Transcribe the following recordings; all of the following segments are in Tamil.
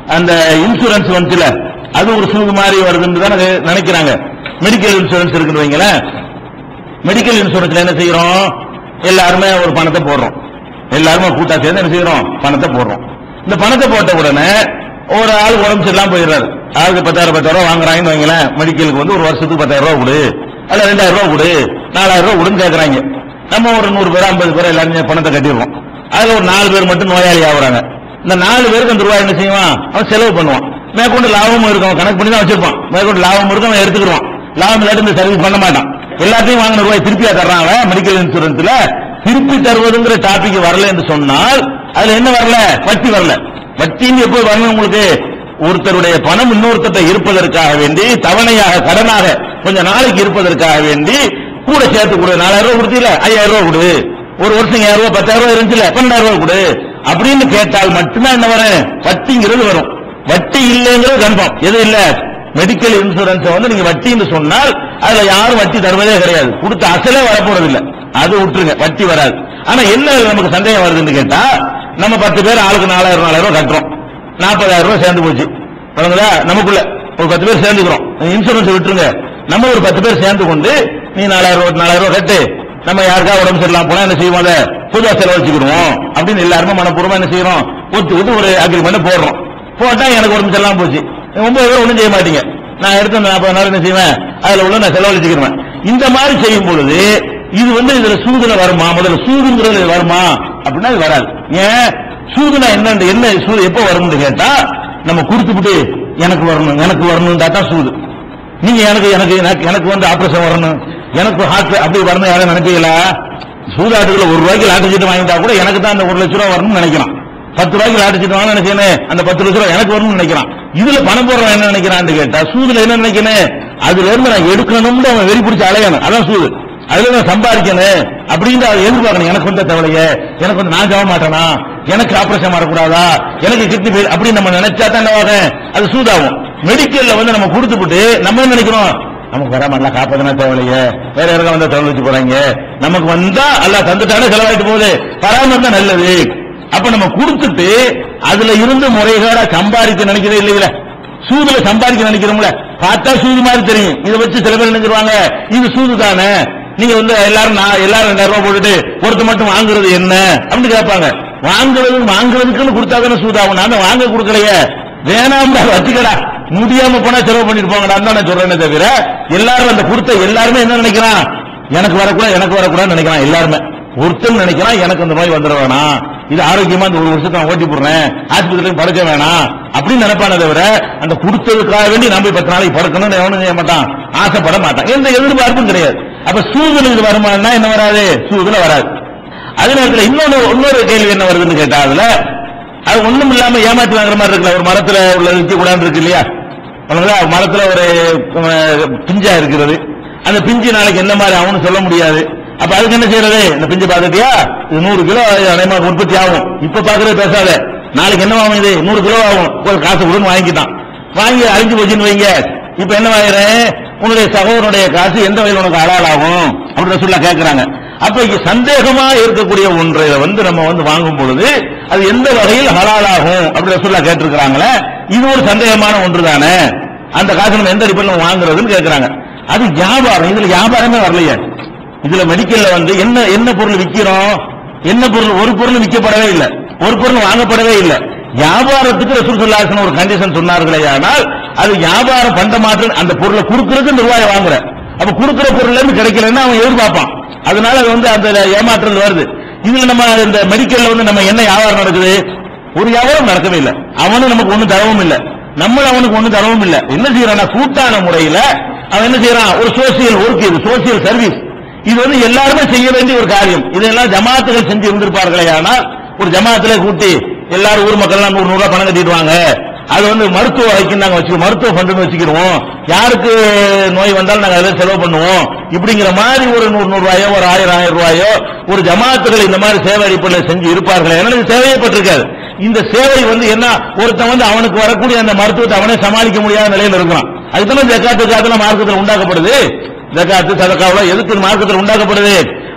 அந்த இன்சூரன்ஸ் வந்துச்சுல அது ஒரு சூது மாதிரி வருதுன்னு தான் நினைக்கிறாங்க மெடிக்கல் இன்சூரன்ஸ் இருக்குன்னு வைங்களேன் மெடிக்கல் இன்சூரன்ஸ்ல என்ன செய்யறோம் எல்லாருமே ஒரு பணத்தை போடுறோம் எல்லாருமே கூட்டா சேர்ந்து என்ன செய்யறோம் பணத்தை போடுறோம் இந்த பணத்தை போட்ட உடனே ஒரு ஆள் உடம்பு சரியில்லாம போயிடுறாரு ஆளுக்கு பத்தாயிரம் பத்தாயிரம் ரூபாய் வாங்குறாங்கன்னு வைங்களேன் மெடிக்கலுக்கு வந்து ஒரு வருஷத்துக்கு பத்தாயிரம் ரூபாய் கொடு அல்ல ரெண்டாயிரம் ரூபாய் கொடு நாலாயிரம் ரூபாய் கொடுன்னு கேக்குறாங்க நம்ம ஒரு நூறு பேர் ஐம்பது பேர் எல்லாருமே பணத்தை கட்டிடுவோம் அதுல ஒரு நாலு பேர் மட்டும் நோயாளி ஆகுறாங்க இந்த நாலு பேருக்கு அந்த ரூபாய் என்ன செய்வான் அவன் செலவு பண்ணுவான் மேற்கொண்டு லாபமும் இருக்கும் அவன் கணக்கு பண்ணி தான் வச்சிருப்பான் மேற்கொண்டு லாபம் இருக்கும் அவன் எடுத்துக்கிடுவான் லாபம் இல்லாட்டி இந்த சர்வீஸ் பண்ண மாட்டான் எல்லாத்தையும் வாங்கின ரூபாய் திருப்பியா தர்றான் அவன் மெடிக்கல் இன்சூரன்ஸ்ல திருப்பி தருவதுங்கிற டாபிக் வரல என்று சொன்னால் அதுல என்ன வரல வட்டி வரல வட்டின்னு எப்போ வரணும் உங்களுக்கு ஒருத்தருடைய பணம் இன்னொருத்தட்ட இருப்பதற்காக வேண்டி தவணையாக கடனாக கொஞ்ச நாளைக்கு இருப்பதற்காக வேண்டி கூட சேர்த்து கொடு நாலாயிரம் ரூபாய் கொடுத்தீல ஐயாயிரம் ரூபாய் கொடு ஒரு வருஷம் ஏழாயிரம் ரூபாய் பத்தாயிரம் ரூபாய் இருந்துச்சுல பன்னெண்டாயிரம் ரூபாய் கொடு அப்படின்னு கேட்டால் மட்டும்தான் என்ன வரும் வட்டிங்கிறது வரும் வட்டி இல்லைங்கிறது கன்ஃபார்ம் எது இல்ல மெடிக்கல் இன்சூரன்ஸ் வந்து நீங்க வட்டின்னு சொன்னால் அதுல யாரும் வட்டி தருவதே கிடையாது கொடுத்த அசலே வரப்போறது இல்ல அது விட்டுருங்க வட்டி வராது ஆனா என்ன நமக்கு சந்தேகம் வருதுன்னு கேட்டா நம்ம பத்து பேர் ஆளுக்கு நாலாயிரம் நாலாயிரம் ரூபாய் கட்டுறோம் நாற்பதாயிரம் ரூபாய் சேர்ந்து போச்சு புரியுதுங்களா நமக்குள்ள ஒரு பத்து பேர் சேர்ந்துக்கிறோம் இன்சூரன்ஸ் விட்டுருங்க நம்ம ஒரு பத்து பேர் சேர்ந்து கொண்டு நீ நாலாயிரம் ரூபாய் நாலாயிரம் ரூபாய் கட்டு நம்ம யாருக்கா உடம்பு சரியில்லாம போனா என்ன செய்வோம் அதை பொதுவா செலவழிச்சுக்கிடுவோம் அப்படின்னு எல்லாருமே மனப்பூர்வமா என்ன செய்யறோம் ஒத்துக்கிட்டு ஒரு அக்ரிமெண்ட் போடுறோம் போட்டா எனக்கு உடம்பு சரியில்லாம போச்சு ஒன்பது பேர் ஒண்ணும் செய்ய மாட்டீங்க நான் எடுத்த அந்த நாற்பது நாள் என்ன செய்வேன் அதுல உள்ள நான் செலவழிச்சுக்கிறேன் இந்த மாதிரி செய்யும் பொழுது இது வந்து இதுல சூதுல வருமா முதல்ல சூதுங்கிறது இது வருமா அப்படின்னா இது வராது ஏன் சூதுனா என்ன என்ன சூது எப்போ வரும்னு கேட்டா நம்ம கொடுத்துவிட்டு எனக்கு வரணும் எனக்கு வரணும்டா தான் சூது நீங்க எனக்கு எனக்கு எனக்கு- எனக்கு வந்து ஆபரேஷன் வரணும் எனக்கு ஹார்ட் அப்படி வரணும் யாரும் நினைப்பீங்களா சூதாட்டுக்குள்ள ஒரு ரூபாய்க்கு லாட்டரி சீட்டு வாங்கிட்டா கூட எனக்கு தான் அந்த ஒரு லட்ச ரூபா வரணும்னு நினைக்கிறான் பத்து ரூபாய்க்கு லாட்டரி சீட்டு வாங்க நினைக்கிறேன் அந்த பத்து லட்ச ரூபா எனக்கு வரணும்னு நினைக்கிறான் இதுல பணம் போடுறவன் என்ன நினைக்கிறான்னு கேட்டா சூதுல என்ன நினைக்கிறேன் அதுல இருந்து நான் எடுக்கணும்னு அவன் வெறி பிடிச்சி அலையணும் அதான் சூது அதுல நான் சம்பாதிக்கணும் அப்படின்னு அதை எதிர்பார்க்கணும் எனக்கு வந்த தேவையே எனக்கு வந்து நான் ஜாப மாட்டேனா எனக்கு ஆபரேஷன் வரக்கூடாதா எனக்கு கிட்னி ஃபெயில் அப்படின்னு நம்ம நினைச்சா தான் என்ன அது சூதாகும் மெடிக்கல்ல வந்து நம்ம கொடுத்துட்டு நம்ம என்ன நினைக்கிறோம் நமக்கு வர மாட்டலாம் காப்பாத்தினா தேவையில்லையே வேற யாருக்கா வந்தா தவறு வச்சு போறாங்க நமக்கு வந்தா எல்லாம் தந்துட்டானே செலவாயிட்டு போகுது வராம இருந்தா நல்லது அப்ப நம்ம கொடுத்துட்டு அதுல இருந்து முறைகேடா சம்பாதிக்க நினைக்கிறதே இல்லைங்களே சூதுல சம்பாதிக்க நினைக்கிறோம்ல பார்த்தா சூது மாதிரி தெரியும் இதை வச்சு சில பேர் நினைச்சிருவாங்க இது சூது தானே நீங்க வந்து எல்லாரும் நான் எல்லாரும் ரெண்டாயிரம் ரூபாய் போட்டுட்டு ஒருத்த மட்டும் வாங்குறது என்ன அப்படின்னு கேட்பாங்க வாங்குறது வாங்குறதுக்குன்னு கொடுத்தா தானே சூதாகும் நான் வாங்க கொடுக்கலையே வேணாம்டா வச்சுக்கடா முடியாம போனா செலவு பண்ணிட்டு போங்கடா தான் நான் சொல்றேனே தவிர எல்லாரும் அந்த கொடுத்த எல்லாருமே என்ன நினைக்கிறான் எனக்கு வரக்கூடாது எனக்கு வரக்கூடாதுன்னு நினைக்கிறான் எல்லாருமே ஒருத்தன் நினைக்கிறான் எனக்கு அந்த நோய் வந்துட வேணாம் இது ஆரோக்கியமா இந்த ஒரு வருஷத்தை நான் ஓட்டி போடுறேன் ஆஸ்பத்திரியில படுக்க வேணாம் அப்படின்னு நினைப்பானே தவிர அந்த கொடுத்ததுக்காக வேண்டி நம்ம போய் பத்து நாளைக்கு படுக்கணும்னு எவனும் செய்ய மாட்டான் ஆசைப்பட மாட்டான் எந்த எதிர்பார்ப்பும் கிடையாது அப்ப சூதுல இது வருமானா என்ன வராது சூதுல வராது அதே நேரத்தில் இன்னொன்னு இன்னொரு கேள்வி என்ன வருதுன்னு கேட்டா அதுல அது ஒண்ணும் இல்லாம ஏமாற்றி வாங்குற மாதிரி இருக்குல்ல ஒரு மரத்துல உள்ள விற்க கூடாது இருக்கு இல்லையா அவனுங்களா மரத்துல ஒரு அஹ், பிஞ்சா இருக்கிறது அந்த பிஞ்சு நாளைக்கு என்ன மாதிரி ஆகும்னு சொல்ல முடியாது அப்ப அதுக்கு என்ன செய்யறது இந்த பிஞ்சு பாத்துட்டியா இது நூறு கிலோ அனைமா உற்பத்தி ஆகும் இப்ப பாக்குறது பேசாத நாளைக்கு என்ன ஆகும் இது நூறு கிலோ ஆகும் ஒரு காசு கொடுன்னு வாங்கிட்டான் வாங்கி அழிஞ்சு போச்சுன்னு வைங்க இப்ப என்ன வாங்குறேன் உன்னுடைய சகோதரனுடைய காசு எந்த வகையில் உனக்கு அலால் ஆகும் அப்படின்னு சொல்ல கேட்கிறாங்க அப்ப இங்க சந்தேகமா இருக்கக்கூடிய ஒன்றை வந்து நம்ம வந்து வாங்கும் பொழுது அது எந்த வகையில் ஹலால் ஆகும் அப்படின்னு சொல்ல கேட்டிருக்கிறாங்களே இது ஒரு சந்தேகமான ஒன்று தானே அந்த காசு நம்ம எந்த அடிப்படையில் வாங்குறதுன்னு கேட்கிறாங்க அது வியாபாரம் இதுல வியாபாரமே வரலையே இதுல மெடிக்கல்ல வந்து என்ன என்ன பொருள் விக்கிறோம் என்ன பொருள் ஒரு பொருள் விற்கப்படவே இல்லை ஒரு பொருள் வாங்கப்படவே இல்லை வியாபாரத்துக்கு ரசூல் சொல்லாசன ஒரு கண்டிஷன் சொன்னார்களே ஆனால் அது வியாபாரம் பண்ட மாற்றம் அந்த பொருளை கொடுக்கறதுக்கு இந்த ரூபாயை வாங்குற அப்ப கொடுக்கிற பொருள்ல இருந்து கிடைக்கலன்னா அவன் எதிர்பார்ப்பான் அதனால அது வந்து அந்த ஏமாற்றல் வருது இதுல நம்ம இந்த மெடிக்கல்ல வந்து நம்ம என்ன வியாபாரம் நடக்குது ஒரு வியாபாரம் நடக்கவே இல்லை அவனும் நமக்கு ஒண்ணும் தரவும் இல்லை நம்ம அவனுக்கு ஒண்ணும் தரவும் இல்லை என்ன செய்யறான் கூட்டான முறையில அவன் என்ன செய்யறான் ஒரு சோசியல் ஒர்க் இது சோசியல் சர்வீஸ் இது வந்து எல்லாருமே செய்ய வேண்டிய ஒரு காரியம் இதெல்லாம் ஜமாத்துகள் செஞ்சு இருந்திருப்பார்களே ஆனால் ஒரு ஜமாத்துல கூட்டி எல்லாரும் ஊர் மக்கள் எல்லாம் நூறு நூறு ரூபாய் பணம் கட்டிட்டு வாங்க அது வந்து மருத்துவ வரைக்கும் நாங்க வச்சு மருத்துவ ஃபண்டுன்னு வச்சுக்கிடுவோம் யாருக்கு நோய் வந்தாலும் நாங்க அதை செலவு பண்ணுவோம் இப்படிங்கிற மாதிரி ஒரு நூறு நூறு ரூபாயோ ஒரு ஆயிரம் ஆயிரம் ரூபாயோ ஒரு ஜமாத்துகள் இந்த மாதிரி சேவை அடிப்படையில் செஞ்சு இருப்பார்கள் ஏன்னா இது தேவைப்பட்டிருக்காது இந்த சேவை வந்து என்ன ஒருத்தன் வந்து அவனுக்கு வரக்கூடிய அந்த மருத்துவத்தை அவனே சமாளிக்க முடியாத நிலையில இருக்கிறான் அதுக்கு ஜக்காத்து ஜாத்துல மார்க்கத்தில் உண்டாக்கப்படுது ஜக்காத்து சதக்காவுல எதுக்கு மார்க்கத்தில் உண்டாக்கப்படுது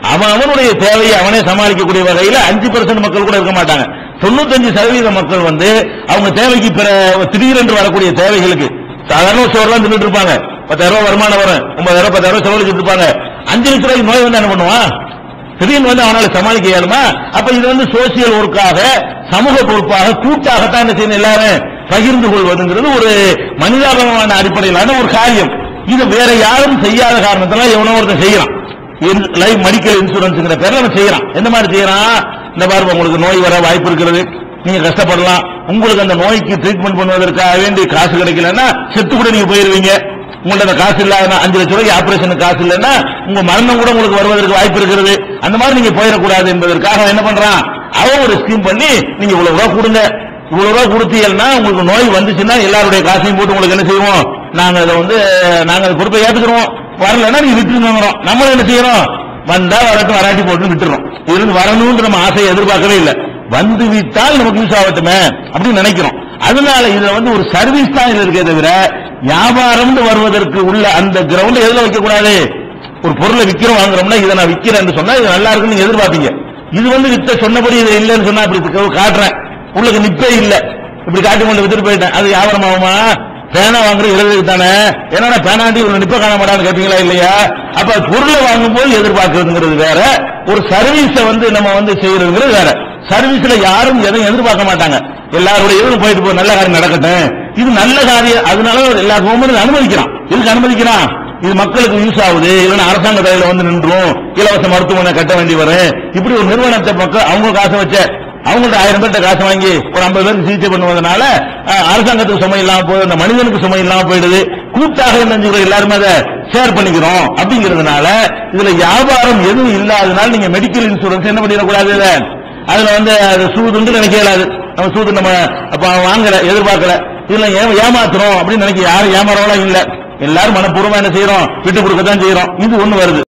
அவன் அவனுடைய தேவையை அவனே சமாளிக்கக்கூடிய வகையில அஞ்சு பெர்சன்ட் மக்கள் கூட இருக்க மாட்டாங்க தொண்ணூத்தஞ்சு சதவீத மக்கள் வந்து அவங்க தேவைக்கு பிற திடீரென்று வரக்கூடிய தேவைகளுக்கு சாதாரண சோறுலாம் தின்னுட்டு இருப்பாங்க பத்தாயிரம் ரூபாய் வருமானம் வரும் ஒன்பதாயிரம் பத்தாயிரம் ரூபாய் செலவழிச்சிட்டு இருப்பாங்க அஞ்சு லட்ச ரூபாய்க்கு நோய் வந்து என்ன பண்ணுவான் திடீர்னு வந்து அவனால சமாளிக்க இயலுமா அப்ப இது வந்து சோசியல் ஒர்க்காக சமூக பொறுப்பாக கூட்டாகத்தான் என்ன செய்யணும் எல்லாரும் பகிர்ந்து கொள்வதுங்கிறது ஒரு மனிதாபமான அடிப்படையிலான ஒரு காரியம் இது வேற யாரும் செய்யாத காரணத்தினால எவனோ ஒருத்தன் செய்யறான் லைஃப் மெடிக்கல் இன்சூரன்ஸ்ங்கிற பேர்ல அவன் செய்யறான் எந்த மாதிரி செய்யறான் இந்த பாருங்க உங்களுக்கு நோய் வர வாய்ப்பு இருக்கிறது நீங்க கஷ்டப்படலாம் உங்களுக்கு அந்த நோய்க்கு ட்ரீட்மெண்ட் பண்ணுவதற்காக வேண்டி காசு கிடைக்கலன்னா செத்து கூட நீங்க போயிருவீங்க உங்கள்ட்ட அந்த காசு இல்லாத அஞ்சு லட்சம் ரூபாய்க்கு ஆபரேஷனுக்கு காசு இல்லைன்னா உங்க மரணம் கூட உங்களுக்கு வருவதற்கு வாய்ப்பு இருக்கிறது அந்த மாதிரி நீங்க போயிடக்கூடாது என்பதற்காக அவன் என்ன பண்றான் அவன் ஒரு ஸ்கீம் பண்ணி நீங்க இவ்வளவு ரூபா கொடுங்க இவ்வளவு ரூபா கொடுத்தீங்கன்னா உங்களுக்கு நோய் வந்துச்சுன்னா எல்லாருடைய காசையும் போட்டு உங்களுக்கு என்ன செய்வோம் நாங்க அதை வந்து நாங்க அதை பொறுப்பை ஏத்துக்கிறோம் வரலன்னா நீங்க விட்டுருங்கிறோம் நம்ம என்ன செய்யறோம் வந்தா வரட்டும் வராட்டி போட்டு விட்டுறோம் இதுல இருந்து வரணும்னு நம்ம ஆசையை எதிர்பார்க்கவே இல்லை வந்து விட்டால் நமக்கு யூஸ் ஆகட்டுமே அப்படின்னு நினைக்கிறோம் அதனால இதுல வந்து ஒரு சர்வீஸ் தான் இதுல இருக்கே தவிர வியாபாரம்னு வருவதற்கு உள்ள அந்த கிரவுண்ட் எதுல வைக்க கூடாது ஒரு பொருளை விக்கிறோம் வாங்குறோம்னா இதை நான் விக்கிறேன்னு சொன்னா இது நல்லா இருக்குன்னு நீங்க எதிர்பார்ப்பீங்க இது வந்து வித்த சொன்னபடி இது இல்லைன்னு சொன்னா அப்படி காட்டுறேன் உள்ளுக்கு நிப்பே இல்ல இப்படி காட்டி கொண்டு வித்துட்டு போயிட்டேன் அது வியாபாரம் ஆகுமா பேனா வாங்குறது எழுதுக்கு தானே என்னடா பேனாண்டி ஒரு நிப்ப காண மாட்டான்னு கேட்டீங்களா இல்லையா அப்ப பொருளை வாங்கும்போது எதிர்பார்க்கறதுங்கிறது வேற ஒரு சர்வீஸை வந்து நம்ம வந்து செய்யறதுங்கிறது வேற சர்வீஸ்ல யாரும் எதையும் எதிர்பார்க்க மாட்டாங்க எல்லாருடைய இதுவும் போயிட்டு போ நல்ல காரியம் நடக்கட்டும் இது நல்ல காரியம் அதனால எல்லா கவர்மெண்ட் அனுமதிக்கிறான் இதுக்கு அனுமதிக்கிறான் இது மக்களுக்கு யூஸ் ஆகுது இல்லைன்னா அரசாங்க தலையில வந்து நின்றும் இலவச மருத்துவமனை கட்ட வேண்டி வரும் இப்படி ஒரு நிறுவனத்தை மக்கள் அவங்க காசை வச்ச அவங்கள்ட்ட ஆயிரம் பேர்ட்ட காசு வாங்கி ஒரு ஐம்பது பேருக்கு சிகிச்சை பண்ணுவதனால அஹ், அரசாங்கத்துக்கு சுமை இல்லாம போகுது அந்த மனிதனுக்கு சுமை இல்லாம போயிடுது கூட்டாக என்ன செஞ்சுக்கிறோம் எல்லாருமே அதை ஷேர் பண்ணிக்கிறோம் அப்படிங்கிறதுனால இதுல வியாபாரம் எதுவும் இல்லாதனால நீங்க மெடிக்கல் இன்சூரன்ஸ் என்ன பண்ணிடக்கூடாது இதை? அதுல வந்து அது சூதுன்னு நினைக்க இயலாது நம்ம சூது நம்ம அப்ப வாங்கல எதிர்பார்க்கல இதுல ஏ- ஏமாத்துறோம் அப்படின்னு நினைக்க யாரும் ஏமாறவங்களா இல்ல எல்லாரும் மனப்பூர்வமா என்ன செய்யறோம் விட்டு கொடுக்க தான் செய்யறோம் இது ஒண்ணு வருது